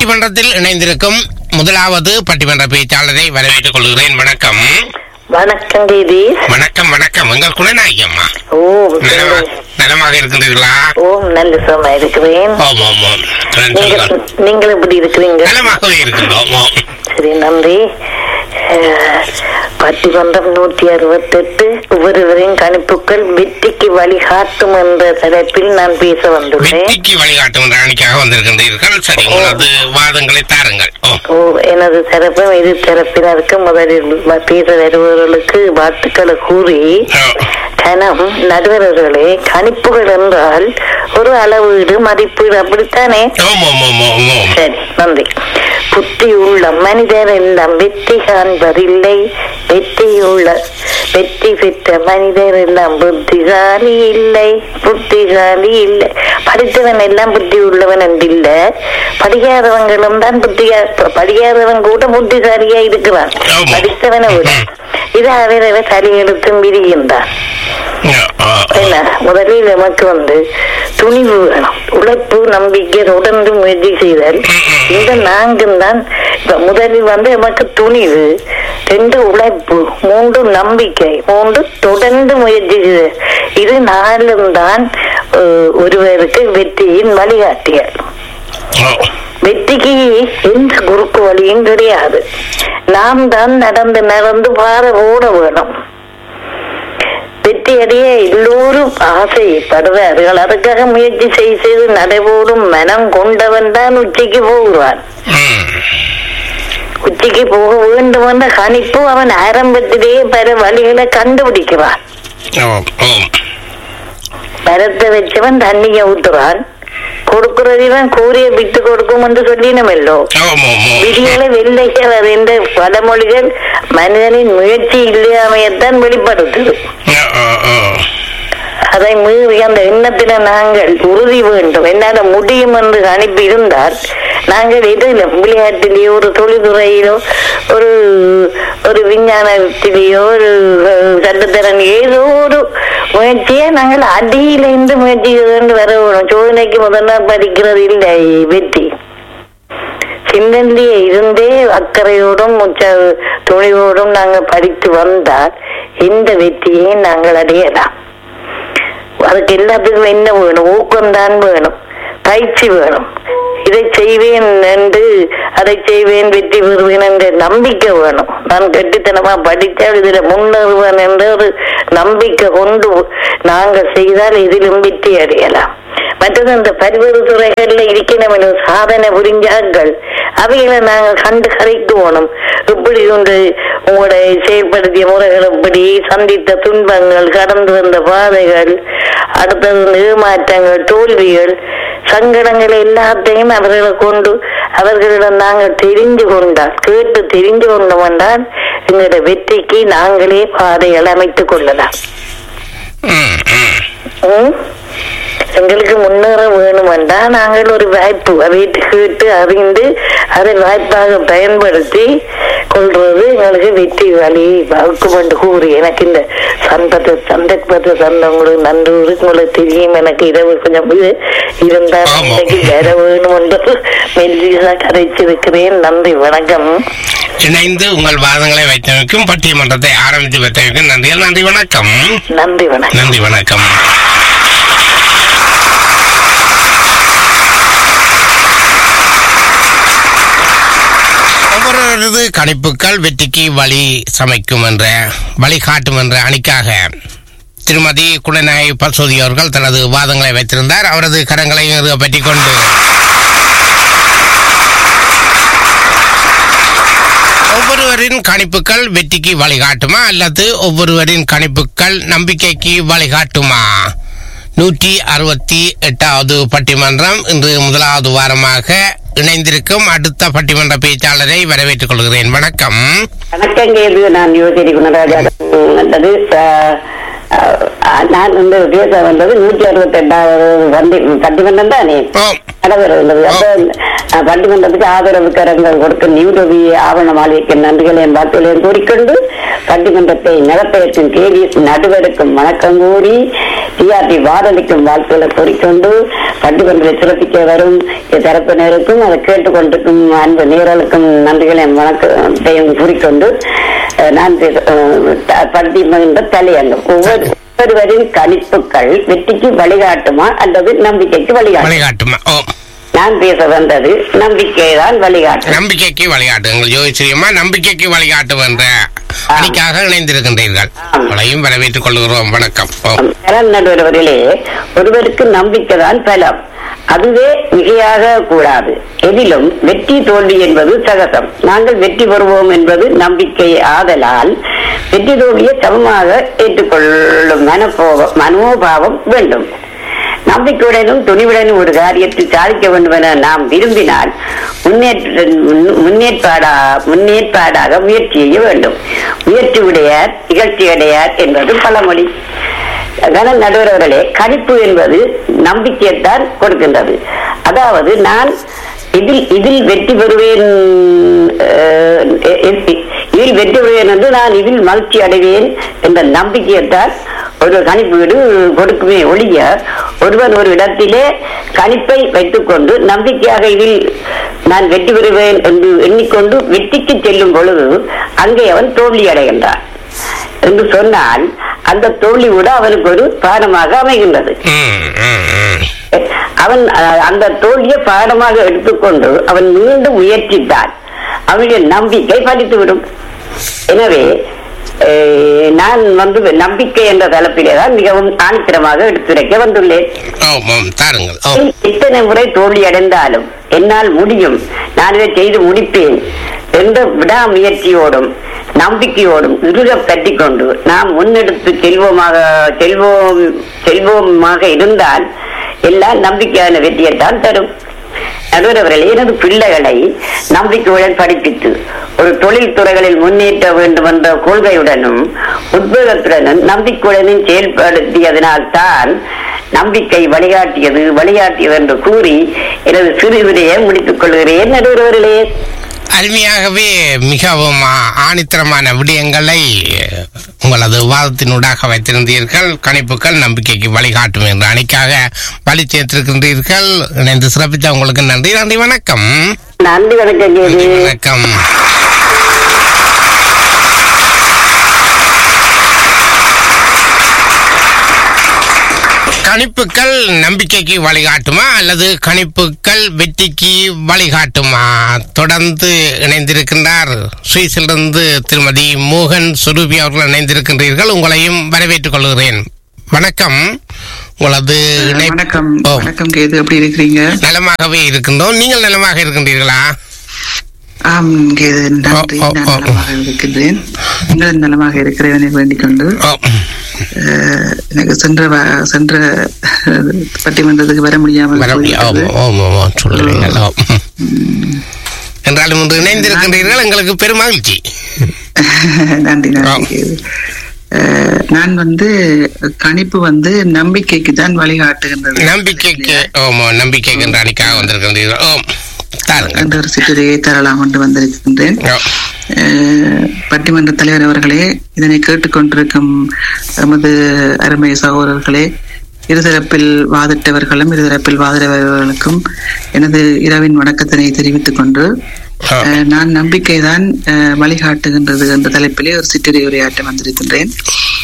பட்டிமன்றத்தில் இணைந்திருக்கும் முதலாவது பட்டிமன்ற பேச்சாளரை வரவேற்றுக் கொள்கிறேன் வணக்கம் வணக்கம் தேதி வணக்கம் வணக்கம் எங்கள் குணநாயகி அம்மா ஓ நலமா நலமாக இருக்கின்றீர்களா ஓ நல்ல சுகமா இருக்கிறேன் ஓம் ஓம் ஓம் நீங்க சொல்லுங்கள். நீங்கள் எப்படி இருக்கிறீங்க நலமாகவே இருக்கின்றோம் ஓம். சரி நன்றி அஹ், பட்டிமன்றம் நூற்றி அறுபத்தெட்டு ஒவ்வொருவரின் கணிப்புகள் வெற்றிக்கு வழிகாட்டும் என்ற தலைப்பில் நான் பேச வந்துள்ளேன் வெற்றிக்கு வழிகாட்டும் என்ற அணிக்காக வந்திருக்கின்றீர்கள் சரி உங்களது வாதங்களை தாருங்கள் ஓ ஓ எனது தரப்பும் இரு தரப்பினருக்கு முதலில் வ- பேச வருபவர்களுக்கு வாழ்த்துக்களை கூறி ஓ. கணம் நடுவர்களே கணிப்புகள் என்றால் ஒரு அளவீடு மதிப்பீடு அப்படித்தானே ஓம் ஓம் ஓம் ஓம் ஓம் சரி நன்றி புத்தியுள்ள மனிதர் எல்லாம் வெற்றி காண்பதில்லை வெற்றியுள்ள வெற்றி பெற்ற மனிதர் எல்லாம் புத்திசாலி இல்லை புத்திசாலி இல்லை படித்தவன் எல்லாம் புத்தி உள்ளவன் என்று இல்ல படிக்காதவங்களும் தான் புத்தியா படிக்காதவன் கூட புத்திசாலியா இருக்கிறான் ஆமா. படித்தவனை விட இது அவரவ தலையெழுத்தும் விரிகின்றான் ஓ, ஓ, ஓ. என்ன முதலில் நமக்கு வந்து துணிவு வேணும் உழைப்பு நம்பிக்கை தொடர்ந்து முயற்சி செய்தல் இந்த நான்கும் தான் இப்ப முதலில் வந்து நமக்கு துணிவு ரெண்டு உழைப்பு மூன்று நம்பிக்கை மூன்று தொடர்ந்து முயற்சி செய்தல் இது நாலும் தான் அஹ், ஒருவருக்கு வெற்றியின் வழிகாட்டியல் ஓ. வெற்றிக்கு எந்த குறுக்கு வழியும் கிடையாது நாம் தான் நடந்து நடந்து பாத ஓட வேணும் வெற்றி அடைய எல்லோரும் ஆசைப்படுவார்கள் அதுக்காக முயற்சி செய்து செய்து நடைபோடும் மனம் கொண்டவன் தான் உச்சிக்கு போகிறான் ம். உச்சிக்கு போக வேண்டும் என்ற கணிப்பு அவன் ஆரம்பத்திலேயே பல வழிகளை கண்டுபிடிக்கிறான் ஓம் ஓம் மரத்தை வச்சவன் தண்ணியை ஊத்துறான் கொடுக்கிறதிவன் கூறிய விட்டு கொடுக்கும் என்று சொல்லினமல்லோ ஓம் ஓம் ஓம் விதிகளை வெள்ளைகள் என்ற பழமொழிகள் மனிதனின் முயற்சி இல்லாமையத்தான் வெளிப்படுத்துது ஓ, ஓ, ஓ. அதை மீறி அந்த எண்ணத்தில நாங்கள் உறுதி வேண்டும் என்னால முடியும் என்று அனுப்பி இருந்தால் நாங்கள் எதிலும் விளையாட்டிலேயோ ஒரு தொழில்துறையிலோ ஒரு ஒரு விஞ்ஞானத்திலேயோ ஒரு அஹ், சட்டத்திறன் ஏதோ ஒரு முயற்சியை நாங்கள் அடியிலிருந்து முயற்சி கொண்டு வர வேணும் சோதனைக்கு முதல்ல படிக்கிறது இல்லை வெற்றி சின்னந்திய இருந்தே அக்கறையோடும் உச்ச துணிவோடும் நாங்கள் படித்து வந்தால் இந்த வெற்றியை நாங்கள் அடையலாம் அதுக்கு எல்லாத்துக்கும் என்ன வேணும் ஊக்கம்தான் வேணும் பயிற்சி வேணும் இதை செய்வேன் என்று அதை செய்வேன் வெற்றி பெறுவேன் என்ற நம்பிக்கை வேணும் நான் கெட்டித்தனமா படித்தால் இதுல முன்னேறுவேன் என்ற ஒரு நம்பிக்கை கொண்டு நாங்கள் செய்தால் இதிலும் வெற்றி அடையலாம் மற்றது அந்த பல்வேறு துறைகள்ல இருக்கிறவன சாதனை புரிஞ்சாங்கள் அவைகளை நாங்கள் கண்டு கரைக்குவோணும் இப்படி ஒன்று உங்களுடைய செயல்படுத்திய முறைகள் எப்படி சந்தித்த துன்பங்கள் கடந்து வந்த பாதைகள் அடுத்தது இந்த ஏமாற்றங்கள் தோல்விகள் சங்கடங்கள் எல்லாத்தையும் அவர்களை கொண்டு அவர்களிடம் நாங்கள் தெரிந்து கொண்டால் கேட்டு தெரிந்து கொண்டோம் என்றால் எங்களுடைய வெற்றிக்கு நாங்களே பாதைகள் அமைத்துக் கொள்ளலாம் ம், ம். ம்? எங்களுக்கு முன்னேற வேணுமென்றா நாங்கள் ஒரு வாய்ப்பு அதை கேட்டு அறிந்து அதை வாய்ப்பாக பயன்படுத்தி கொள்றது எங்களுக்கு வெற்றி வழி வகுப்பு கொண்டு கூறி எனக்கு இந்த சந்தத்தை சந்தர்ப்பத்தை தந்த உங்களுக்கு நன்றி உங்களுக்கு தெரியும் எனக்கு இரவு கொஞ்சம் இது இருந்தால் ஆமா. இன்னைக்கு வர வேணும் என்று மெல்லிசா கரைச்சிருக்கிறேன் நன்றி வணக்கம் இணைந்து உங்கள் வாதங்களை வைத்தமைக்கும் பட்டிமன்றத்தை ஆரம்பித்து வைத்தமைக்கும் நன்றிகள் நன்றி வணக்கம் நன்றி வணக்கம் நன்றி வணக்கம் ஒவ்வொருவரது கணிப்புகள் வெற்றிக்கு வழி சமைக்கும் என்ற வழிகாட்டும் என்ற அணிக்காக திருமதி குலநாய் பசோதி அவர்கள் தனது வாதங்களை வைத்திருந்தார் அவரது கரங்களை பற்றி கொண்டு ஒவ்வொருவரின் கணிப்புகள் வெற்றிக்கு வழிகாட்டுமா அல்லது ஒவ்வொருவரின் கணிப்புகள் நம்பிக்கைக்கு வழிகாட்டுமா நூற்றி அறுபத்தி எட்டாவது பட்டிமன்றம் இன்று முதலாவது வாரமாக இணைந்திருக்கும் அடுத்த பட்டிமன்ற பேச்சாளரை வரவேற்றுக் கொள்கிறேன் வணக்கம் வணக்கம் கேது நான் யுவசேரி குணராஜா வந்தது அஹ், அஹ், நான் வந்து பேச வந்தது நூற்றி அறுபத்தி எட்டாவது வண்டி பட்டிமன்றம் தானே ஓ நடைபெற உள்ளது அப்ப அஹ், பட்டிமன்றத்துக்கு ஆதரவு கரங்கள் கொடுக்க நியுதவி ஆவண மாளிகைக்கு நன்றிகளையும் வாழ்த்துகளையும் கூறிக்கொண்டு பட்டிமன்றத்தை நடப்பதற்கும் கேவிஎஸ் நடுவருக்கும் வணக்கம் கூறி டிஆர்டி வாரதிக்கும் வாழ்த்துக்களை கூறிக்கொண்டு பட்டிமன்றத்தை சிறப்பிக்க வரும் தரப்பினருக்கும் அதை கேட்டுக்கொண்டிருக்கும் அன்பு நேரலுக்கும் நன்றிகளையும் வணக்கத்தையும் கூறிக்கொண்டு அஹ், நான் பேச- அஹ், த- பட்டிமன்ற தலையங்கம் ஒவ்வொரு ஒவ்வொருவரின் கணிப்புகள் வெற்றிக்கு வழிகாட்டுமா அல்லது நம்பிக்கைக்கு வழிகாட்டுமா வழிகாட்டுமா ஓ நான் பேச வந்தது நம்பிக்கைதான் வழிகாட்டும் நம்பிக்கைக்கு வழிகாட்டுங்கள் ஜோதிச்சிரியம்மா நம்பிக்கைக்கு வழிகாட்டும் என்ற அணிக்காக இணைந்திருக்கின்றீர்கள் உங்களையும் வரவேற்றுக் கொள்கிறோம் வணக்கம் ஓ பலன் நடுவர்களே ஒருவருக்கு நம்பிக்கை தான் பலம் அதுவே மிகையாக கூடாது எதிலும் வெற்றி தோல்வி என்பது சகசம் நாங்கள் வெற்றி பெறுவோம் என்பது நம்பிக்கை ஆதலால் வெற்றி தோல்வியை சமமாக ஏற்றுக்கொள்ளும் மனப்போகம் மனோபாவம் வேண்டும் நம்பிக்கையுடனும் துணிவுடனும் ஒரு காரியத்தை சாதிக்க வேண்டும் என நாம் விரும்பினால் முன்னேற்ற முன்னேற்பாடா முன்னேற்பாடாக முயற்சி செய்ய வேண்டும் முயற்சி உடையார் நிகழ்ச்சி அடையார் என்பது பழமொழி கன நடுவர்களே கணிப்பு என்பது நம்பிக்கையைத்தான் கொடுக்கின்றது அதாவது நான் இதில் இதில் வெற்றி பெறுவேன் அஹ், எ- இதில் வெற்றி பெறுவேன் என்று நான் இதில் மகிழ்ச்சி அடைவேன் என்ற நம்பிக்கையைத்தான் ஒரு கணிப்பீடு கொடுக்குமே ஒழிய ஒருவன் ஒரு இடத்திலே கணிப்பை வைத்துக்கொண்டு நம்பிக்கையாக இதில் நான் வெற்றி பெறுவேன் என்று எண்ணிக்கொண்டு வெற்றிக்கு செல்லும் பொழுது அங்கே அவன் தோல்வி அடைகின்றான் என்று சொன்னால் அந்த தோல்வி கூட அவனுக்கு ஒரு பாடமாக அமைகின்றது ம், ம், ம். அவன் அஹ், அந்த தோல்வியை பாடமாக எடுத்துக்கொண்டு அவன் மீண்டும் முயற்சித்தான் அவனுடைய நம்பிக்கை பலித்துவிடும் எனவே அஹ், நான் வந்து நம்பிக்கை என்ற தலைப்பிலே தான் மிகவும் ஆணித்தரமாக எடுத்துரைக்க வந்துள்ளேன் ஓம் ஓம் தாருங்கள் ஓ இத்தனை முறை தோல்வி அடைந்தாலும் என்னால் முடியும் நான் இதை செய்து முடிப்பேன் என்ற விடாமுயற்சியோடும் நம்பிக்கையோடும் இறுக பற்றி கொண்டு நாம் முன்னெடுத்து செல்வோமாக செல்வோம் செல்வோமாக இருந்தால் எல்லாம் நம்பிக்கையான வெற்றியைத்தான் தரும் நடுவரவர்கள் எனது பிள்ளைகளை நம்பிக்கையுடன் படிப்பித்து ஒரு தொழில் துறைகளில் முன்னேற்ற வேண்டும் என்ற கொள்கையுடனும் உத்வேகத்துடனும் நம்பிக்கையுடனும் செயல்படுத்தியதனால் தான் நம்பிக்கை வழிகாட்டியது வழிகாட்டியது என்று கூறி எனது சிறு விடையை முடித்துக் கொள்கிறேன் நடுவர்களே அருமையாகவே மிகவும் ஆ- ஆணித்தரமான விடயங்களை உங்களது வாதத்தினூடாக வைத்திருந்தீர்கள் கணிப்புகள் நம்பிக்கைக்கு வழிகாட்டும் என்ற அணிக்காக வழி சேர்த்திருக்கின்றீர்கள் இணைந்து சிறப்பித்த உங்களுக்கு நன்றி நன்றி வணக்கம் நன்றி வணக்கம் நன்றி கேது வணக்கம் கணிப்புகள் நம்பிக்கைக்கு வழிகாட்டுமா அல்லது கணிப்புகள் வெற்றிக்கு வழிகாட்டுமா தொடர்ந்து இணைந்திருக்கின்றார் சுவிஸிலிருந்து திருமதி மோகன் சுரூபி அவர்கள் இணைந்திருக்கின்றீர்கள் உங்களையும் வரவேற்றுக் கொள்கிறேன் வணக்கம் உங்களது இணைப்பு- வணக்கம் ஓ, வணக்கம் கேது எப்படி இருக்கிறீங்க நலமாகவே இருக்கின்றோம் நீங்கள் நலமாக இருக்கின்றீர்களா ஆம் கேது நன்றி ஓ, ஓ, நான் ஓ. நலமாக இருக்கின்றேன் நீங்கள் நலமாக இருக்கிறேன் வேண்டிக் கொண்டு ஓ, அஹ், எனக்கு சென்ற வ- சென்ற அஹ், பட்டிமன்றத்துக்கு வர முடியாமல் வர முடியும். ஓ, போய்விட்டது. ஓ, ஓ, ஓ, சொல்லுவீங்கள் ஓ. என்றாலும் இன்று இணைந்திருக்கின்றீர்கள் எங்களுக்கு பெரும் மகிழ்ச்சி நன்றி ஆ. நன்றி கேது அஹ், நான் வந்து கணிப்பு வந்து நம்பிக்கைக்கு தான் வழிகாட்டுகின்றது நம்பிக்கைக்கு ஓமோ நம்பிக்கைக்கு என்ற அணிக்காக வந்திருக்கின்றீர்கள் ஓ தாருங்கள் என்ற ஒரு சிற்றுரையை தரலாம் என்று வந்திருக்கின்றேன் ஓ, அஹ், பட்டிமன்ற தலைவர் அவர்களே இதனை கேட்டுக்கொண்டிருக்கும் எமது அருமை சகோதரர்களே இருதரப்பில் வாதிட்டவர்களும் இருதரப்பில் வாதிட்டவர்களுக்கும் எனது இரவின் வணக்கத்தினை தெரிவித்துக் கொண்டு ஆ. அஹ், நான் நம்பிக்கைதான் அஹ், வழிகாட்டுகின்றது என்ற தலைப்பிலே ஒரு சிற்றுரை உரையாற்ற வந்திருக்கின்றேன்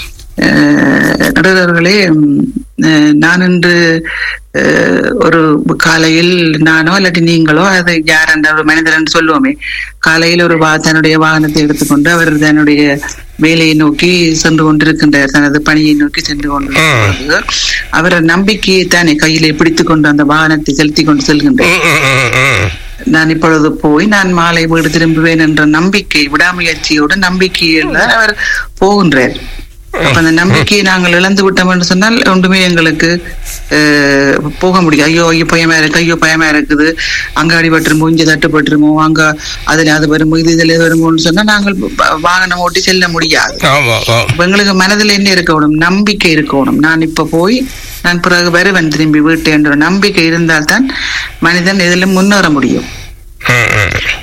அஹ், நடுவர்களே உம், அஹ், நான் இன்று அஹ், ஒரு காலையில் நானோ இல்லாட்டி நீங்களோ அது யார் அந்த ஒரு மனிதர் என்று சொல்லுவோமே காலையில் ஒரு வா தன்னுடைய வாகனத்தை எடுத்துக்கொண்டு அவர் தன்னுடைய வேலையை நோக்கி சென்று கொண்டிருக்கின்றார் தனது பணியை நோக்கி சென்று கொண்டிருக்கின்றது அவர் நம்பிக்கையை தானே கையிலே பிடித்துக் கொண்டு அந்த வாகனத்தை செலுத்தி கொண்டு செல்கின்றார் ம், ம், ம், ம். நான் இப்பொழுது போய் நான் மாலை வீடு திரும்புவேன் என்ற நம்பிக்கை விடாமுயற்சியோடு நம்பிக்கையில் தான் அவர் போகின்றார் அப்ப அந்த நம்பிக்கையை நாங்கள் இழந்து விட்டோம் என்று சொன்னால் ஒன்றுமே எங்களுக்கு அஹ், போக முடியும் ஐயோ ஐயோ பயமா இருக்கு ஐயோ பயமா இருக்குது அங்க அடிபட்டுருமோ இங்க தட்டுப்பட்டுருமோ அங்க அதுல அது வருமோ இது இதுல வருமோன்னு சொன்னா நாங்கள் வா- வாகனம் ஓட்டி செல்ல முடியாது ஆமா, ஆ. அப்ப எங்களுக்கு மனதில் என்ன இருக்கணும் நம்பிக்கை இருக்கணும் நான் இப்ப போய் நான் பிறகு வருவேன் திரும்பி வீட்டு என்ற நம்பிக்கை இருந்தால்தான் மனிதன் எதிலும் முன்னேற முடியும்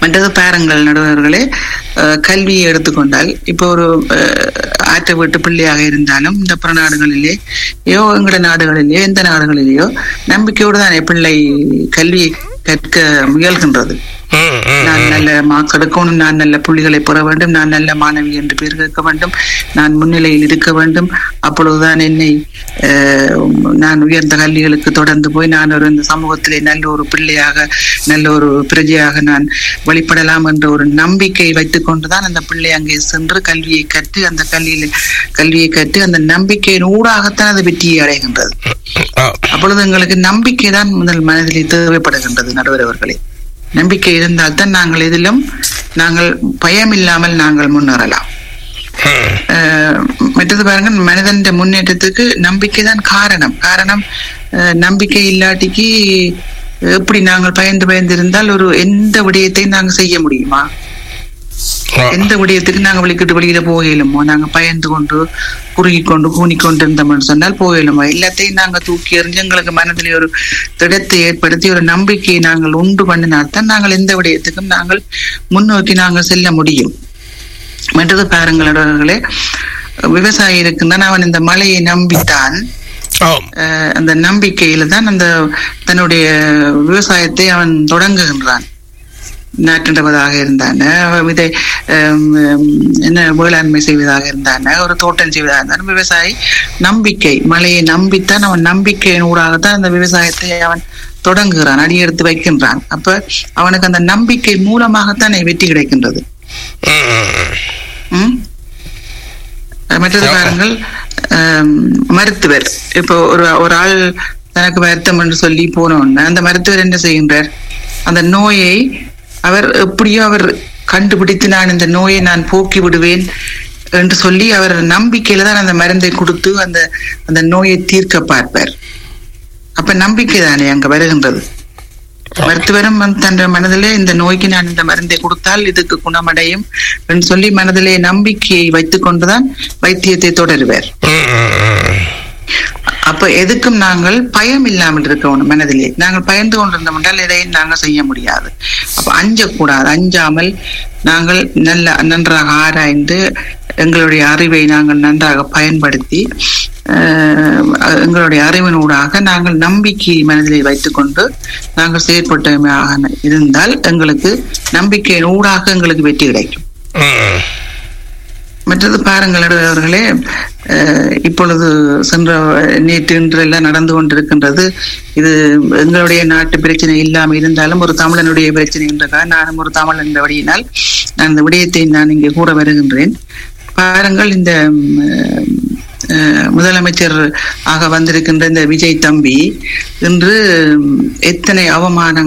மற்றது பாருங்கள் நடுவர்களே அஹ், கல்வியை எடுத்துக்கொண்டால் இப்போ ஒரு அஹ், ஆற்ற வீட்டு பிள்ளையாக இருந்தாலும் இந்த புற நாடுகளிலேயோ எங்கட நாடுகளிலேயோ எந்த நாடுகளிலேயோ நம்பிக்கையோடு தான் பிள்ளை கல்வியை கற்க முயல்கின்றது ம், ம், நான் ம். நல்ல மார்க்ஸ் எடுக்கணும் நான் நல்ல புள்ளிகளை பெற வேண்டும் நான் நல்ல மாணவி என்று பேர் கேட்க வேண்டும் நான் முன்னிலையில் இருக்க வேண்டும் அப்பொழுதுதான் என்னை அஹ், நான் உயர்ந்த கல்விகளுக்கு தொடர்ந்து போய் நான் ஒரு இந்த சமூகத்திலே நல்ல ஒரு பிள்ளையாக நல்ல ஒரு பிரஜையாக நான் வெளிப்படலாம் என்ற ஒரு நம்பிக்கை வைத்துக் கொண்டுதான் அந்த பிள்ளை அங்கே சென்று கல்வியை கற்று அந்த கல்வியில கல்வியை கற்று அந்த நம்பிக்கையின் ஊடாகத்தான் அது வெற்றியை அடைகின்றது ஓ, அப்பொழுது எங்களுக்கு நம்பிக்கை தான் முதல் மனதிலே தேவைப்படுகின்றது நடுவர் அவர்களே நம்பிக்கை இருந்தால் தான் நாங்கள் எதிலும் நாங்கள் பயம் இல்லாமல் நாங்கள் முன்னேறலாம் ம், அஹ், மற்றது பாருங்க மனிதன் முன்னேற்றத்துக்கு நம்பிக்கை தான் காரணம் காரணம் அஹ், நம்பிக்கை இல்லாட்டிக்கு எப்படி நாங்கள் பயந்து பயந்து இருந்தால் ஒரு எந்த விடயத்தையும் நாங்கள் செய்ய முடியுமா ஓ, எந்த விடயத்துக்கு நாங்க வெளிக்கிட்டு வெளியில போகலுமோ நாங்க பயந்து கொண்டு குறுகி கொண்டு கூனி கொண்டு இருந்தோம்னு சொன்னால் போகலுமோ எல்லாத்தையும் நாங்க தூக்கி எறிஞ்சு எங்களுக்கு மனதிலே ஒரு திடத்தை ஏற்படுத்தி ஒரு நம்பிக்கையை நாங்கள் உண்டு பண்ணினால்தான் நாங்கள் எந்த விடயத்துக்கும் நாங்கள் முன்னோக்கி நாங்கள் செல்ல முடியும் மற்றது பாருங்களே விவசாயி இருக்குன்னா அவன் இந்த மழையை நம்பித்தான் ஓ, அஹ், அந்த நம்பிக்கையில தான் அந்த தன்னுடைய விவசாயத்தை அவன் தொடங்குகின்றான் நாட்டுவதாக இருந்தான விதை ஹம், ஹம், என்ன வேளாண்மை செய்வதாக இருந்தான ஒரு தோட்டம் செய்வதாக இருந்தான விவசாயி நம்பிக்கை மழையை நம்பித்தான் அவன் நம்பிக்கையின் ஊடாகத்தான் அந்த விவசாயத்தை அவன் தொடங்குகிறான் அடியெடுத்து வைக்கின்றான் அப்ப அவனுக்கு அந்த நம்பிக்கை மூலமாகத்தான் வெற்றி கிடைக்கின்றது ம், ம், ம்? மற்றது ஆமா. பாருங்கள் ஆம், மருத்துவர் இப்போ ஒரு ஒரு ஆள் தனக்கு வருத்தம் என்று சொல்லி போனோன்னு அந்த மருத்துவர் என்ன செய்கின்றார் அந்த நோயை அவர் எப்படியோ அவர் கண்டுபிடித்து நான் இந்த நோயை நான் போக்கி விடுவேன் என்று சொல்லி அவர் நம்பிக்கையில தான் அந்த மருந்தை கொடுத்து அந்த அந்த நோயை தீர்க்க பார்ப்பார் அப்ப நம்பிக்கை தானே அங்க வருகின்றது மருத்துவரும் வந்து தன் மனதிலே இந்த நோய்க்கு நான் இந்த மருந்தை கொடுத்தால் இதுக்கு குணமடையும் என்று சொல்லி மனதிலே நம்பிக்கையை வைத்துக் கொண்டுதான் வைத்தியத்தை தொடருவார் ம், ம், ம். அப்ப எதுக்கும் நாங்கள் பயம் இல்லாமல் இருக்கணும் மனதிலே நாங்கள் பயந்து கொண்டிருந்தோம் என்றால் எதையும் நாங்கள் செய்ய முடியாது அப்ப அஞ்சக்கூடாது அஞ்சாமல் நாங்கள் நல்ல நன்றாக ஆராய்ந்து எங்களுடைய அறிவை நாங்கள் நன்றாக பயன்படுத்தி அஹ், எங்களுடைய அறிவினூடாக நாங்கள் நம்பிக்கையை மனதிலே வைத்துக்கொண்டு நாங்கள் செயற்பட்டமையாக இருந்தால் எங்களுக்கு நம்பிக்கையின் ஊடாக எங்களுக்கு வெற்றி கிடைக்கும் ம், மற்றது பாருங்கள் அவர்களே அஹ், இப்பொழுது சென்ற நேற்று இன்று எல்லாம் நடந்து கொண்டிருக்கின்றது இது எங்களுடைய நாட்டு பிரச்சனை இல்லாமல் இருந்தாலும் ஒரு தமிழனுடைய பிரச்சனை என்றதாக நானும் ஒரு தமிழ் என்றபடியினால் நான் இந்த விடயத்தை நான் இங்கே கூற வருகின்றேன் பாருங்கள் இந்த ம், அஹ், முதலமைச்சர் ஆக வந்திருக்கின்ற இந்த விஜய் தம்பி இன்று ம், எத்தனை அவமானங்கள்